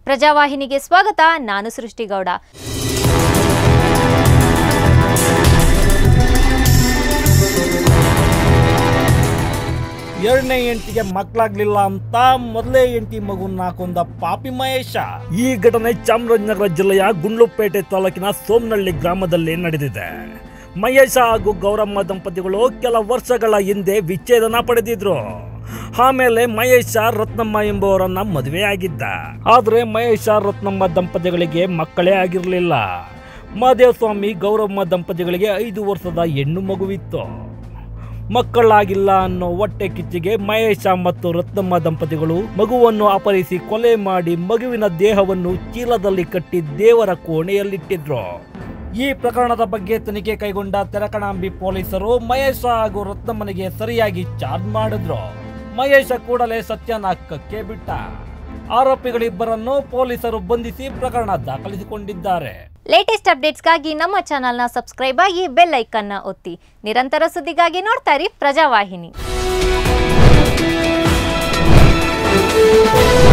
ಪ್ರಜಾವಾಹಿನಿಗೆ ಸ್ವಾಗತ ನಾನು ಸೃಷ್ಟಿಗೌಡ ಎರಡನೇ ಹೆಂಡತಿಗೆ ಮಕ್ಕಳಾಗ್ಲಿಲ್ಲ ಅಂತ ಮೊದಲೇ ಹೆಂಡತಿ ಮಗುನ ಕೊಂದ ಪಾಪಿ ಮಹೇಶ ಈ ಘಟನೆ ಚಾಮರಾಜನಗರ ಜಿಲ್ಲೆಯ ಗುಂಡ್ಲುಪೇಟೆ ತಾಲೂಕಿನ ಸೋಮನಹಳ್ಳಿ ಗ್ರಾಮದಲ್ಲಿ ನಡೆದಿದೆ ಮಹೇಶ ಹಾಗೂ ಗೌರಮ್ಮ ದಂಪತಿಗಳು ಕೆಲ ವರ್ಷಗಳ ಹಿಂದೆ ವಿಚ್ಛೇದನ ಪಡೆದಿದ್ರು ಆಮೇಲೆ ಮಹೇಶ ರತ್ನಮ್ಮ ಎಂಬುವರನ್ನ ಮದುವೆಯಾಗಿದ್ದ ಆದ್ರೆ ಮಹೇಶ ರತ್ನಮ್ಮ ದಂಪತಿಗಳಿಗೆ ಮಕ್ಕಳೇ ಆಗಿರಲಿಲ್ಲ ಮಹದೇವ ಸ್ವಾಮಿ ಗೌರಮ್ಮ ದಂಪತಿಗಳಿಗೆ ಐದು ವರ್ಷದ ಹೆಣ್ಣು ಮಗುವಿತ್ತು ಮಕ್ಕಳಾಗಿಲ್ಲ ಅನ್ನೋ ಹೊಟ್ಟೆ ಕಿಚ್ಚಿಗೆ ಮಹೇಶ ಮತ್ತು ರತ್ನಮ್ಮ ದಂಪತಿಗಳು ಮಗುವನ್ನು ಅಪಹರಿಸಿ ಕೊಲೆ ಮಾಡಿ ಮಗುವಿನ ದೇಹವನ್ನು ಚೀಲದಲ್ಲಿ ಕಟ್ಟಿ ದೇವರ ಕೋಣೆಯಲ್ಲಿಟ್ಟಿದ್ರು ಈ ಪ್ರಕರಣದ ಬಗ್ಗೆ ತನಿಖೆ ಕೈಗೊಂಡ ತೆರಕಣಾಂಬಿ ಪೊಲೀಸರು ಮಹೇಶ ಹಾಗೂ ರತ್ನಮ್ಮನಿಗೆ ಸರಿಯಾಗಿ ಚಾರ್ಜ್ ಮಾಡಿದ್ರು ಮಹೇಶ ಕೂಡಲೇ ಸತ್ಯನ ಕಕ್ಕೆ ಬಿಟ್ಟ ಆರೋಪಿಗಳಿಬ್ಬರನ್ನು ಪೊಲೀಸರು ಬಂಧಿಸಿ ಪ್ರಕರಣ ದಾಖಲಿಸಿಕೊಂಡಿದ್ದಾರೆ ಲೇಟೆಸ್ಟ್ ಅಪ್ಡೇಟ್ಸ್ಗಾಗಿ ನಮ್ಮ ಚಾನಲ್ನ ಸಬ್ಸ್ಕ್ರೈಬ್ ಆಗಿ ಬೆಲ್ ಐಕನ್ನ ಒತ್ತಿ ನಿರಂತರ ಸುದ್ದಿಗಾಗಿ ನೋಡ್ತಾ ಇರಿ ಪ್ರಜಾವಾಹಿನಿ